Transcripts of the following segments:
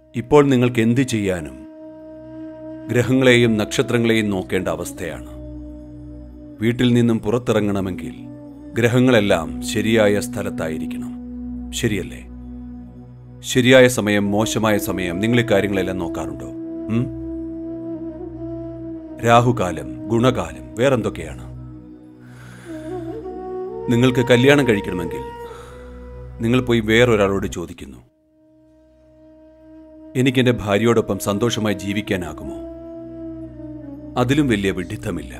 ഇപ്പോൾ നിങ്ങൾക്ക് എന്ത് ചെയ്യാനും ഗ്രഹങ്ങളെയും നക്ഷത്രങ്ങളെയും നോക്കേണ്ട അവസ്ഥയാണ് വീട്ടിൽ നിന്നും പുറത്തിറങ്ങണമെങ്കിൽ ഗ്രഹങ്ങളെല്ലാം ശരിയായ സ്ഥലത്തായിരിക്കണം ശരിയല്ലേ ശരിയായ സമയം മോശമായ സമയം നിങ്ങൾ ഈ കാര്യങ്ങളെല്ലാം നോക്കാറുണ്ടോ ഉം? രാഹുകാലം ഗുണകാലം വേറെന്തൊക്കെയാണ് നിങ്ങൾക്ക് കല്യാണം കഴിക്കണമെങ്കിൽ നിങ്ങൾ പോയി വേറൊരാളോട് ചോദിക്കുന്നു എനിക്കെന്റെ ഭാര്യയോടൊപ്പം സന്തോഷമായി ജീവിക്കാനാകുമോ അതിലും വലിയ വിഡിത്തമില്ല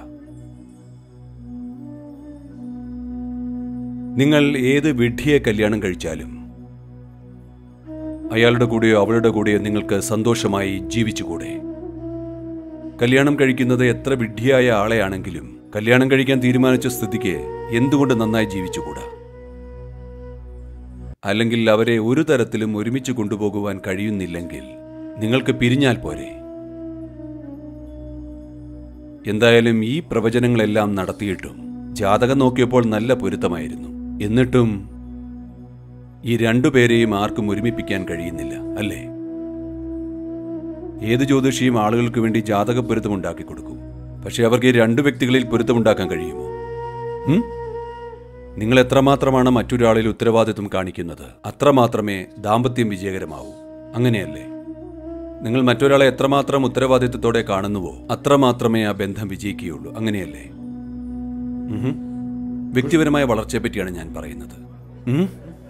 നിങ്ങൾ ഏത് വിഡ്ഢിയെ കല്യാണം കഴിച്ചാലും അയാളുടെ കൂടെയോ അവളുടെ കൂടെയോ നിങ്ങൾക്ക് സന്തോഷമായി ജീവിച്ചുകൂടെ കല്യാണം കഴിക്കുന്നത് എത്ര വിഡ്ഢിയായ ആളെയാണെങ്കിലും കല്യാണം കഴിക്കാൻ തീരുമാനിച്ച സ്ഥിതിക്ക് എന്തുകൊണ്ട് നന്നായി ജീവിച്ചുകൂടാ അല്ലെങ്കിൽ അവരെ ഒരു തരത്തിലും ഒരുമിച്ച് കൊണ്ടുപോകുവാൻ കഴിയുന്നില്ലെങ്കിൽ നിങ്ങൾക്ക് പിരിഞ്ഞാൽ പോരെ എന്തായാലും ഈ പ്രവചനങ്ങളെല്ലാം നടത്തിയിട്ടും ജാതകം നോക്കിയപ്പോൾ നല്ല പൊരുത്തമായിരുന്നു എന്നിട്ടും ഈ രണ്ടുപേരെയും ആർക്കും ഒരുമിപ്പിക്കാൻ കഴിയുന്നില്ല അല്ലേ ഏത് ജ്യോതിഷിയും ആളുകൾക്ക് വേണ്ടി ജാതക പൊരുത്തമുണ്ടാക്കി കൊടുക്കും പക്ഷെ അവർക്ക് ഈ രണ്ടു വ്യക്തികളിൽ പൊരുത്തമുണ്ടാക്കാൻ കഴിയുമോ ഉം? നിങ്ങൾ എത്രമാത്രമാണ് മറ്റൊരാളിൽ ഉത്തരവാദിത്വം കാണിക്കുന്നത് അത്രമാത്രമേ ദാമ്പത്യം വിജയകരമാവൂ അങ്ങനെയല്ലേ നിങ്ങൾ മറ്റൊരാളെ എത്രമാത്രം ഉത്തരവാദിത്വത്തോടെ കാണുന്നുവോ അത്രമാത്രമേ ആ ബന്ധം വിജയിക്കുകയുള്ളൂ അങ്ങനെയല്ലേ ഉഹും. വ്യക്തിപരമായ വളർച്ചയെ പറ്റിയാണ് ഞാൻ പറയുന്നത് ഉം?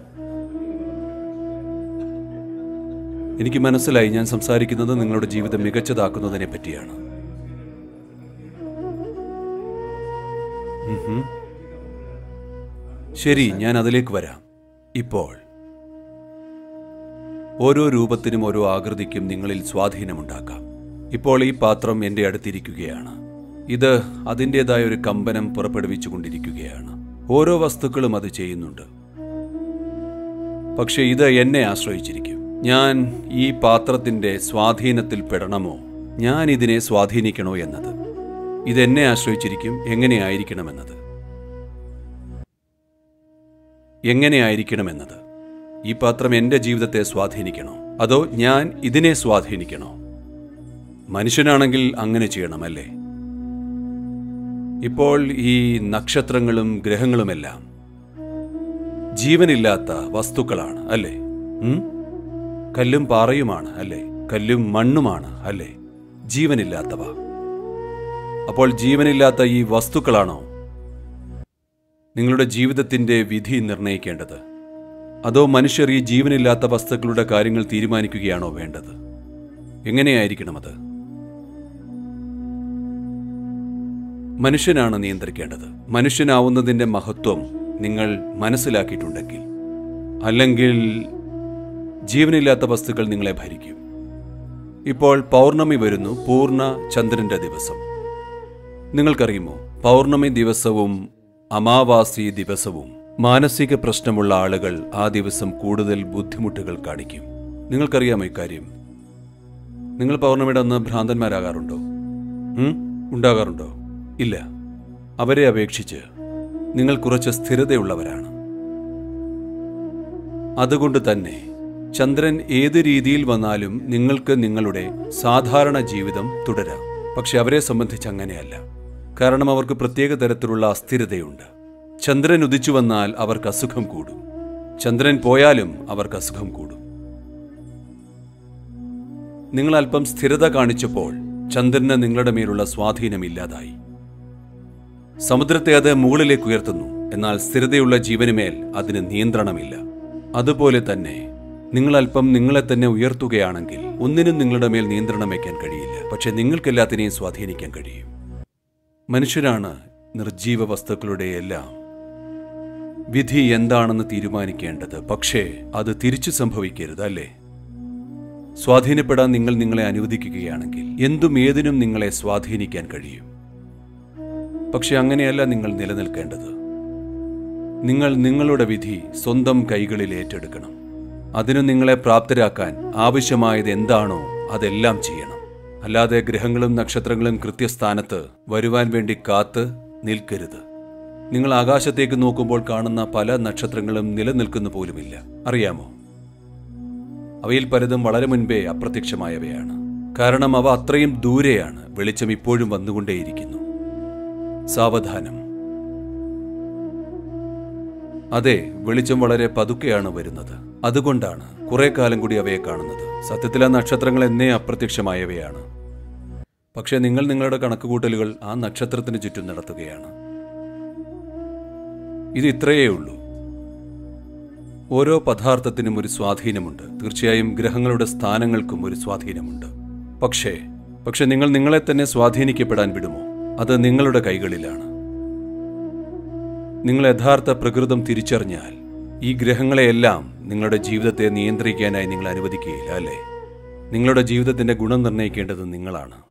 എനിക്ക് മനസ്സിലായി ഞാൻ സംസാരിക്കുന്നത് നിങ്ങളുടെ ജീവിതം മികച്ചതാക്കുന്നതിനെ പറ്റിയാണ് ഉഹും. ശരി ഞാൻ അതിലേക്ക് വരാം ഇപ്പോൾ ഓരോ രൂപത്തിനും ഓരോ ആകൃതിക്കും നിങ്ങളിൽ സ്വാധീനമുണ്ടാക്കാം ഇപ്പോൾ ഈ പാത്രം എൻ്റെ അടുത്തിരിക്കുകയാണ് ഇത് അതിൻ്റെതായ ഒരു കമ്പനം പുറപ്പെടുവിച്ചുകൊണ്ടിരിക്കുകയാണ് ഓരോ വസ്തുക്കളും അത് ചെയ്യുന്നുണ്ട് പക്ഷെ ഇത് എന്നെ ആശ്രയിച്ചിരിക്കും ഞാൻ ഈ പാത്രത്തിന്റെ സ്വാധീനത്തിൽ പെടണമോ ഞാൻ ഇതിനെ സ്വാധീനിക്കണോ എന്നത് ഇതെന്നെ ആശ്രയിച്ചിരിക്കും എങ്ങനെയായിരിക്കണമെന്നത് എങ്ങനെയായിരിക്കണമെന്നത് ഈ പാത്രം എൻ്റെ ജീവിതത്തെ സ്വാധീനിക്കണോ അതോ ഞാൻ ഇതിനെ സ്വാധീനിക്കണോ മനുഷ്യനാണെങ്കിൽ അങ്ങനെ ചെയ്യണമല്ലേ ഇപ്പോൾ ഈ നക്ഷത്രങ്ങളും ഗ്രഹങ്ങളുമെല്ലാം ജീവനില്ലാത്ത വസ്തുക്കളാണ് അല്ലേ ഉം? കല്ലും പാറയുമാണ് അല്ലേ കല്ലും മണ്ണുമാണ് അല്ലേ ജീവനില്ലാത്തവ അപ്പോൾ ജീവനില്ലാത്ത ഈ വസ്തുക്കളാണോ നിങ്ങളുടെ ജീവിതത്തിന്റെ വിധി നിർണയിക്കേണ്ടത് അതോ മനുഷ്യർ ഈ ജീവനില്ലാത്ത വസ്തുക്കളുടെ കാര്യങ്ങൾ തീരുമാനിക്കുകയാണോ വേണ്ടത് എങ്ങനെയായിരിക്കണം അത് മനുഷ്യനാണ് നിയന്ത്രിക്കേണ്ടത് മനുഷ്യനാവുന്നതിന്റെ മഹത്വം നിങ്ങൾ മനസ്സിലാക്കിയിട്ടുണ്ടെങ്കിൽ അല്ലെങ്കിൽ ജീവനില്ലാത്ത വസ്തുക്കൾ നിങ്ങളെ ഭരിക്കും ഇപ്പോൾ പൗർണമി വരുന്നു പൂർണ്ണ ചന്ദ്രന്റെ ദിവസം നിങ്ങൾക്കറിയുമോ പൗർണമി ദിവസവും അമാവാസി ദിവസവും മാനസിക പ്രശ്നമുള്ള ആളുകൾ ആ ദിവസം കൂടുതൽ ബുദ്ധിമുട്ടുകൾ കാണിക്കും നിങ്ങൾക്കറിയാമോ ഇക്കാര്യം നിങ്ങൾ പൗർണമിയുടെ അന്ന് ഭ്രാന്തന്മാരാകാറുണ്ടോ ഉം? ഉണ്ടാകാറുണ്ടോ ഇല്ല അവരെ അപേക്ഷിച്ച് നിങ്ങൾ കുറച്ച് സ്ഥിരതയുള്ളവരാണ് അതുകൊണ്ട് തന്നെ ചന്ദ്രൻ ഏത് രീതിയിൽ വന്നാലും നിങ്ങൾക്ക് നിങ്ങളുടെ സാധാരണ ജീവിതം തുടരാം പക്ഷെ അവരെ സംബന്ധിച്ച് അങ്ങനെയല്ല കാരണം അവർക്ക് പ്രത്യേക തരത്തിലുള്ള അസ്ഥിരതയുണ്ട് ചന്ദ്രൻ ഉദിച്ചു വന്നാൽ അവർക്ക് അസുഖം കൂടും ചന്ദ്രൻ പോയാലും അവർക്ക് അസുഖം കൂടും നിങ്ങൾ അല്പം സ്ഥിരത കാണിച്ചപ്പോൾ ചന്ദ്രന് നിങ്ങളുടെ മേലുള്ള സ്വാധീനം ഇല്ലാതായി സമുദ്രത്തെ അത് മുകളിലേക്ക് ഉയർത്തുന്നു എന്നാൽ സ്ഥിരതയുള്ള ജീവനുമേൽ അതിന് നിയന്ത്രണമില്ല അതുപോലെ തന്നെ നിങ്ങൾ അല്പം നിങ്ങളെ തന്നെ ഉയർത്തുകയാണെങ്കിൽ ഒന്നിനും നിങ്ങളുടെ മേൽ നിയന്ത്രണം വയ്ക്കാൻ കഴിയില്ല പക്ഷെ നിങ്ങൾക്കെല്ലാത്തിനെയും സ്വാധീനിക്കാൻ കഴിയും മനുഷ്യരാണ് നിർജീവ വസ്തുക്കളുടെ എല്ലാം വിധി എന്താണെന്ന് തീരുമാനിക്കേണ്ടത് പക്ഷേ അത് തിരിച്ചു സംഭവിക്കരുത് അല്ലേ സ്വാധീനപ്പെടാൻ നിങ്ങൾ നിങ്ങളെ അനുവദിക്കുകയാണെങ്കിൽ എന്തും ഏതിനും നിങ്ങളെ സ്വാധീനിക്കാൻ കഴിയും പക്ഷെ അങ്ങനെയല്ല നിങ്ങൾ നിലനിൽക്കേണ്ടത് നിങ്ങൾ നിങ്ങളുടെ വിധി സ്വന്തം കൈകളിൽ ഏറ്റെടുക്കണം അതിനു നിങ്ങളെ പ്രാപ്തരാക്കാൻ ആവശ്യമായത് എന്താണോ അതെല്ലാം ചെയ്യണം അല്ലാതെ ഗ്രഹങ്ങളും നക്ഷത്രങ്ങളും കൃത്യസ്ഥാനത്ത് വരുവാൻ വേണ്ടി കാത്ത് നിൽക്കരുത് നിങ്ങൾ ആകാശത്തേക്ക് നോക്കുമ്പോൾ കാണുന്ന പല നക്ഷത്രങ്ങളും നിലനിൽക്കുന്നു പോലുമില്ല അറിയാമോ അവയിൽ പലതും വളരെ മുൻപേ അപ്രത്യക്ഷമായവയാണ് കാരണം അവ അത്രയും ദൂരെയാണ് വെളിച്ചം ഇപ്പോഴും വന്നുകൊണ്ടേയിരിക്കുന്നു സാവധാനം അതെ വെളിച്ചം വളരെ പതുക്കെയാണ് വരുന്നത് അതുകൊണ്ടാണ് കുറെ കാലം കൂടി അവയെ കാണുന്നത് സത്യത്തിൽ ആ നക്ഷത്രങ്ങൾ എന്നേ അപ്രത്യക്ഷമായവയാണ് പക്ഷേ നിങ്ങൾ നിങ്ങളുടെ കണക്കുകൂട്ടലുകൾ ആ നക്ഷത്രത്തിന് ചുറ്റും നടത്തുകയാണ് ഇത് ഇത്രയേ ഉള്ളൂ ഓരോ പദാർത്ഥത്തിനും ഒരു സ്വാധീനമുണ്ട് തീർച്ചയായും ഗ്രഹങ്ങളുടെ സ്ഥാനങ്ങൾക്കും ഒരു സ്വാധീനമുണ്ട് പക്ഷേ പക്ഷെ നിങ്ങൾ നിങ്ങളെ തന്നെ സ്വാധീനിക്കപ്പെടാൻ വിടുമോ അത് നിങ്ങളുടെ കൈകളിലാണ് നിങ്ങൾ യഥാർത്ഥ പ്രകൃതം തിരിച്ചറിഞ്ഞാൽ ഈ ഗ്രഹങ്ങളെയെല്ലാം നിങ്ങളുടെ ജീവിതത്തെ നിയന്ത്രിക്കാനായി നിങ്ങൾ അനുവദിക്കുകയില്ല അല്ലേ നിങ്ങളുടെ ജീവിതത്തിന്റെ ഗുണം നിർണ്ണയിക്കേണ്ടത് നിങ്ങളാണ്